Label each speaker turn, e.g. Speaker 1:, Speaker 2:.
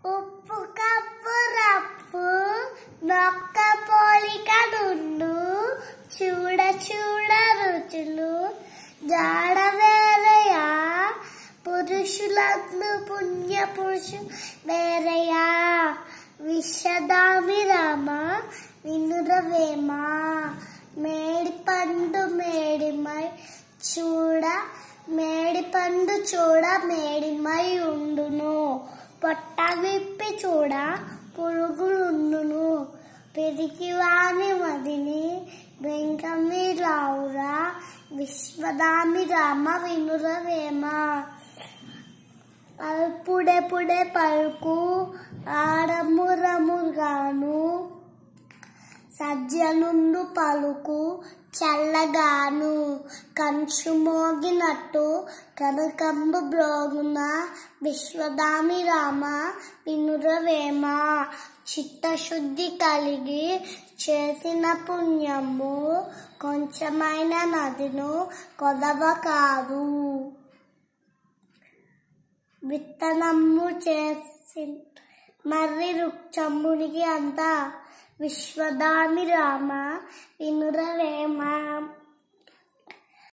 Speaker 1: ఉప్పు కప్పు రప్పు నొక్క పోలిక నుండు చూడ చూడ రుచులు జాడ వేరయా పురుషులందు పుణ్య పురుషు వేరయా విషదామి రామ వినురవేమ మేడి పండు మేడిమై చూడ మేడి పండు చూడ మేడిమై ఉండును పొట్ట విప్పి చూడ పురుగులుండును పెరిగివాని మదిని వెంకమి రావురా విశ్వదామి రామ వినురవేమ అల్పుడెపుడే పలుకు ఆడమురముగాను సజ్జనుండు పలుకు చల్లగాను కంచు మోగినట్టు కనకంబు బ్రోగున విశ్వదామి రామ వినురవేమ చిత్తశుద్ధి కలిగి చేసిన పుణ్యము కొంచెమైన నదిను కొదవ కాదు విత్తనము చేసి మర్రి వృక్షమునికి అంత విశ్వదామి రామ వినురవేమ